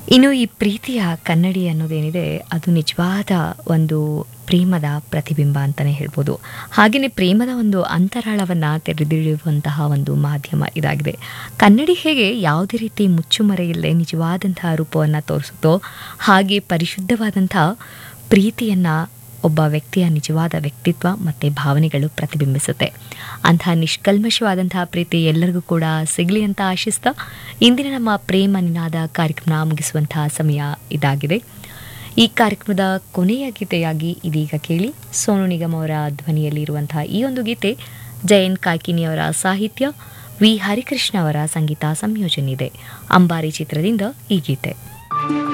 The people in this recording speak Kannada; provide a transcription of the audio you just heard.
ಇನ್ನು ಈ ಪ್ರೀತಿಯ ಕನ್ನಡಿ ಅನ್ನೋದೇನಿದೆ ಅದು ನಿಜವಾದ ಒಂದು ಪ್ರೇಮದ ಪ್ರತಿಬಿಂಬ ಅಂತಲೇ ಹೇಳ್ಬೋದು ಹಾಗೆಯೇ ಪ್ರೇಮದ ಒಂದು ಅಂತರಾಳವನ್ನು ತೆರೆದಿಡುವಂತಹ ಒಂದು ಮಾಧ್ಯಮ ಇದಾಗಿದೆ ಕನ್ನಡಿ ಹೇಗೆ ಯಾವುದೇ ರೀತಿ ಮುಚ್ಚುಮರೆಯಿಲ್ಲದೆ ನಿಜವಾದಂತಹ ರೂಪವನ್ನು ತೋರಿಸುತ್ತೋ ಹಾಗೆ ಪರಿಶುದ್ಧವಾದಂತಹ ಪ್ರೀತಿಯನ್ನು ಒಬ್ಬ ವ್ಯಕ್ತಿಯ ನಿಜವಾದ ವ್ಯಕ್ತಿತ್ವ ಮತ್ತು ಭಾವನೆಗಳು ಪ್ರತಿಬಿಂಬಿಸುತ್ತೆ ಅಂತಹ ನಿಷ್ಕಲ್ಮಶವಾದಂತಹ ಪ್ರೀತಿ ಎಲ್ಲರಿಗೂ ಕೂಡ ಸಿಗಲಿ ಅಂತ ಆಶಿಸ್ತಾ ಇಂದಿನ ನಮ್ಮ ಪ್ರೇಮ ನಿನಾದ ಕಾರ್ಯಕ್ರಮ ಮುಗಿಸುವಂತಹ ಸಮಯ ಇದಾಗಿದೆ ಈ ಕಾರ್ಯಕ್ರಮದ ಕೊನೆಯ ಗೀತೆಯಾಗಿ ಇದೀಗ ಕೇಳಿ ಸೋನು ನಿಗಮ್ ಅವರ ಧ್ವನಿಯಲ್ಲಿ ಇರುವಂತಹ ಈ ಒಂದು ಗೀತೆ ಜಯಂತ್ ಕಾಯ್ಕಿನಿಯವರ ಸಾಹಿತ್ಯ ವಿ ಹರಿಕೃಷ್ಣ ಅವರ ಸಂಗೀತ ಸಂಯೋಜನೆ ಇದೆ ಅಂಬಾರಿ ಚಿತ್ರದಿಂದ ಈ ಗೀತೆ